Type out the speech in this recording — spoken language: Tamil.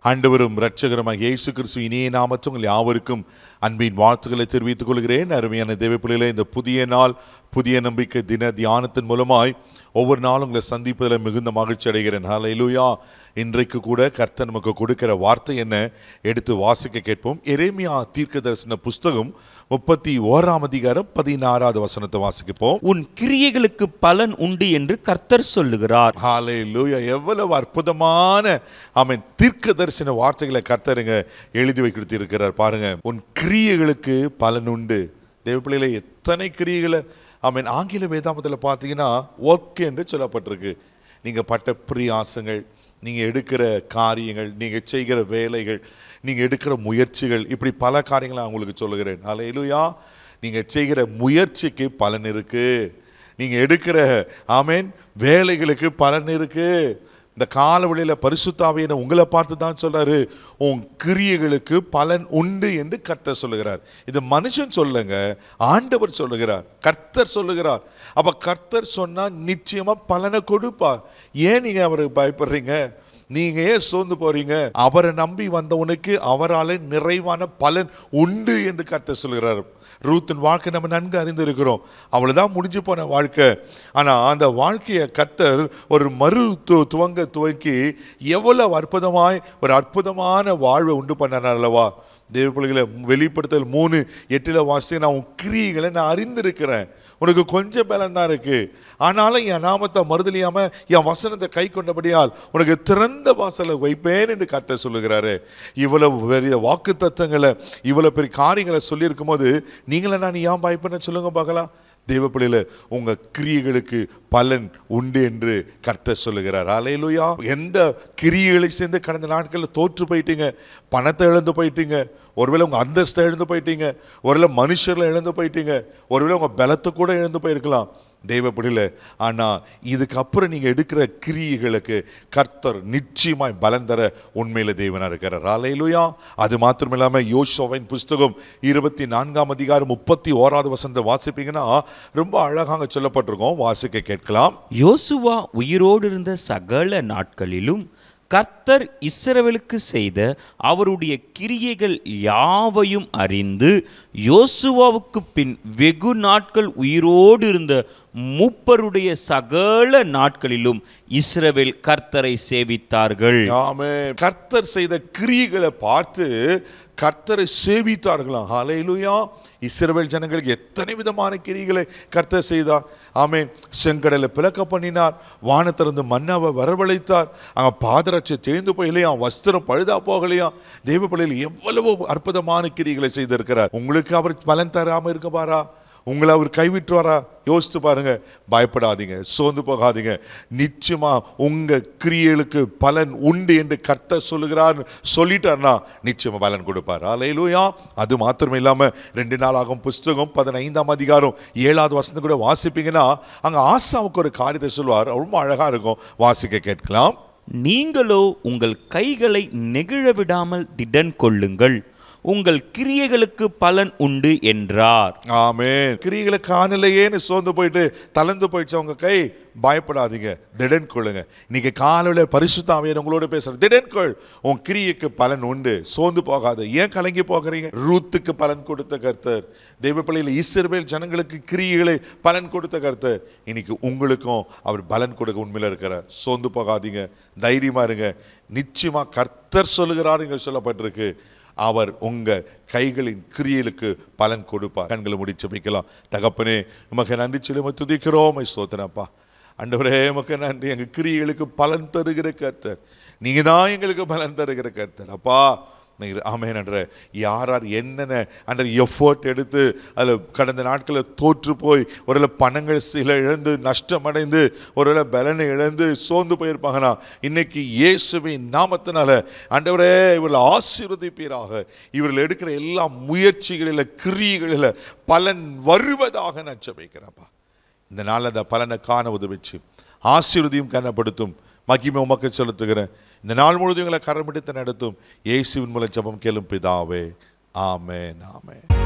ஆண்டவரும் இரட்சகருமாக இயேசு கிறிஸ்து இனிய நாமத்தில் உங்கள் யாவருக்கும் அன்பின் வாழ்த்துக்களை தெரிவித்துக் கொள்கிறேன் அருமையான தேவ பிள்ளைகளே இந்த புதிய நாள் புதிய நம்பிக்கை தின தியானத்தின் மூலமாய் ஒவ்வொரு நாளும் உங்களை சந்திப்பதில் மிகுந்த மகிழ்ச்சி அடைகிறேன் ஹalleluya இன்றைக்கு கூட கர்த்தர் நமக்கு கொடுக்கிற வார்த்தை என்ன எடுத்து வாசிக்க கேட்போம் எரேமியா தீர்க்க தரிசன புஸ்தகம் முப்பத்தி ஓராம் அதிகாரம் பதினாறாவது வசனத்தை வாசிக்கப்போம் உன் கிரியைகளுக்கு பலன் உண்டு என்று கர்த்தர் சொல்லுகிறார் ஹalleluya எவ்வளவு அற்புதமான ஆமென் தீர்க்க தரிசன வார்த்தைகளை கர்த்தருங்க எழுதி வைத்து இருக்கிறார் பாருங்க உன் கிரியைகளுக்கு பலன் உண்டு தேவ பிள்ளைகளை எத்தனை கிரியைகளை ஆமென் ஆங்கில வேதாமத்தில் பார்த்தீங்கன்னா ஒர்க் என்று சொல்லப்பட்டிருக்கு நீங்க பட்ட பிரியாசங்கள் நீங்க எடுக்கிற காரியங்கள் நீங்க செய்கிற வேலைகள் நீங்க எடுக்கிற முயற்சிகள் இப்படி பல காரியங்களை நான் உங்களுக்கு சொல்லுகிறேன் ஹalleluya நீங்க செய்கிற முயற்சிக்கு பலன் இருக்கு நீங்க எடுக்கிற ஆமென் வேலைகளுக்கு பலன் இருக்கு இந்த காலவழியில் பரிசுத்தாவியனை உங்களை பார்த்து தான் சொல்றாரு உன் கிரியைகளுக்கு பலன் உண்டு என்று கர்த்தர் சொல்லுகிறார் இது மனுஷன் சொல்லுங்க ஆண்டவர் சொல்லுகிறார் கர்த்தர் சொல்லுகிறார் அப்ப கர்த்தர் சொன்னா நிச்சயமா பலனை கொடுப்பார் ஏன் நீங்க அவருக்கு பயப்படுறீங்க நீங்க ஏன் சோர்ந்து போறீங்க அவரை நம்பி வந்தவனுக்கு அவரால் நிறைவான பலன் உண்டு என்று கர்த்தர் சொல்கிறார் ரூத்தின் வாழ்க்கை நம்ம நன்கு அறிந்திருக்கிறோம் அவ்வளவுதான் முடிஞ்சு போன வாழ்க்கை ஆனா அந்த வாழ்க்கையை கர்த்தர் ஒரு மறு து- துவங்க துவக்கி எவ்வளவு அற்புதமாய் ஒரு அற்புதமான வாழ்வை உண்டு பண்ணார் அல்லவா தேவ பிள்ளைகளை வெளிப்படுத்தல் மூணு எட்டுல வாசி நான் உன் கிரியைகளை நான் அறிந்திருக்கிறேன் உனக்கு கொஞ்சம் பலன் தான் இருக்கு ஆனாலும் என் நாமத்தை மறுதலியாம என் வசனத்தை கை கொண்டபடியால் உனக்கு திறந்த வாசலை வைப்பேன் என்று கர்த்தர் சொல்லுகிறாரு இவ்வளவு பெரிய வாக்கு தத்தங்களை இவ்வளவு பெரிய காரியங்களை சொல்லியிருக்கும் போது நீங்களே நான் ஏன் பயப்பட சொல்லுங்க பார்க்கலாம் தேவ பிள்ளையில உங்க கிரியைகளுக்கு பலன் உண்டு என்று கர்த்தர் சொல்லுகிறார் அலையிலுயா எந்த கிரியைகளை சேர்ந்து கடந்த நாட்களில் தோற்று போயிட்டீங்க பணத்தை இழந்து போயிட்டீங்க ஒருவேளை உங்க அந்தஸ்தை இழந்து போயிட்டீங்க ஒருவேளை மனுஷர்களை இழந்து போயிட்டீங்க ஒருவேளை உங்க பலத்தை கூட இழந்து போயிருக்கலாம் தெய்வ பிடில ஆனா இதுக்கப்புறம் நீங்க எடுக்கிற கிரியைகளுக்கு கர்த்தர் நிச்சயமாய் பலன் தர உண்மையில தேவனா இருக்கிறார் அலையிலுயா அது மாத்திரம் இல்லாம யோசுவாவின் புஸ்தகம் இருபத்தி நான்காம் அதிகாரம் முப்பத்தி ஓராவது வசந்த வாசிப்பீங்கன்னா ரொம்ப அழகாக சொல்லப்பட்டிருக்கோம் வாசிக்க கேட்கலாம் யோசுவா உயிரோடு இருந்த சகல நாட்களிலும் கர்த்தர் இஸ்ரவேலுக்கு செய்த அவருடைய கிரியைகள் யாவையும் அறிந்து யோசுவாவுக்கு பின் வெகு நாட்கள் உயிரோடு இருந்த மூப்பருடைய சகல நாட்களிலும் இஸ்ரவேல் கர்த்தரை சேவித்தார்கள் ஆமென் கர்த்தர் செய்த கிரியைகளை பார்த்து கர்த்தரை சேவித்தார்களாம் ஹalleluya இஸ்ரவேல் ஜனங்களுக்கு எத்தனை விதமான கிரிகளை கர்த்தர் செய்தார் ஆமென் செங்கடலை பிளக்க பண்ணினார் வானத்திலிருந்து மன்னாவை வரவழைத்தார் அங்க பாதரட்சை தேய்ந்து போகலையா வஸ்திரம் பழுதா போகலையா தெய்வ பிள்ளைகள் எவ்வளவு அற்புதமான கிரிகளை செய்திருக்கிறார் உங்களுக்கு அவர் பலன் தராம இருக்க பாரா உங்களை அவர் கைவிட்டுவாரா யோசித்து பாருங்க பயப்படாதீங்க சோர்ந்து போகாதீங்க நிச்சயமா உங்க கிரியைகளுக்கு பலன் உண்டு என்று கர்த்தர் சொல்லுகிறார் சொல்லிட்டார்னா நிச்சயமா பலன் கொடுப்பார் அலையிலூயா அது மாத்திரம் இல்லாம ரெண்டு நாளாகும் புஸ்தகம் பதினைந்தாம் அதிகாரம் ஏழாவது வசனம் கூட வாசிப்பீங்கன்னா அங்க ஆசாவுக்கு ஒரு காரியத்தை சொல்வார் ரொம்ப அழகா இருக்கும் வாசிக்க கேட்கலாம் நீங்களோ உங்கள் கைகளை நெகிழ விடாமல் திடன் கொள்ளுங்கள் உங்கள் கிரியைகளுக்கு பலன் உண்டு என்றார் ஆமென் கிரிகளை காணலையேன்னு சோர்ந்து போயிட்டு தளர்ந்து போயிடுச்சு உங்க கை பயப்படாதீங்க திடன் கொள்ளுங்க இன்னைக்கு காலையில் பரிசுத்தாவியர் உங்களோட பேசுற திடன் கொள் உன் கிரியைக்கு பலன் உண்டு சோர்ந்து போகாது ஏன் கலங்கி போகிறீங்க ரூத்துக்கு பலன் கொடுத்த கர்த்தர் தெய்வ பிள்ளையில் இஸ்ரவேல் ஜனங்களுக்கு கிரியைகளை பலன் கொடுத்த கர்த்தர் இன்னைக்கு உங்களுக்கும் அவர் பலன் கொடுக்க உண்மையில இருக்கிறார் சோர்ந்து போகாதீங்க தைரியமா இருங்க நிச்சயமா கர்த்தர் சொல்லுகிறார் இங்க சொல்லப்பட்டிருக்கு அவர் உங்க கைகளின் கிரியலுக்கு பலன் கொடுப்பார் கண்களை முடிச்சு வைக்கலாம் தகப்பனே உமக்கு நன்றி சொல்லி உம்மை துதிக்கிறோம் சோதனப்பா அண்டவரே உமக்கு நன்றி எங்க கிரியைகளுக்கு பலன் தருகிற கர்த்தர் நீங்க தான் எங்களுக்கு பலன் தருகிற கர்த்தர் அப்பா நீங்க ஆமேன் என்ற யார் யார் என்னென்ன அந்த எஃபர்ட் எடுத்து அதில் கடந்த நாட்களில் தோற்று போய் ஒருவேளை பணங்கள் சில இழந்து நஷ்டமடைந்து ஒருவேளை பலனை இழந்து சோர்ந்து போயிருப்பாங்கன்னா இன்னைக்கு இயேசுவின் நாமத்தினால ஆண்டவரே இவர்கள் ஆசீர்வதிப்பீராக இவர்கள் எடுக்கிற எல்லா முயற்சிகளில் கிரியைகளில் பலன் வருவதாக நான் ஜெபிக்கிறேன்ப்பா இந்த நாளில் அந்த பலனை காண உதவிச்சு ஆசீர்வதியும் கனப்படுத்தும் மகிமை உமக்கு செலுத்துகிறேன் இந்த நாள் முழுவதும் எங்களை கரமிடித்து நடத்தும் இயேசுவின் மூலம் ஜெபம் கேளும் பிதாவே ஆமென் ஆமென்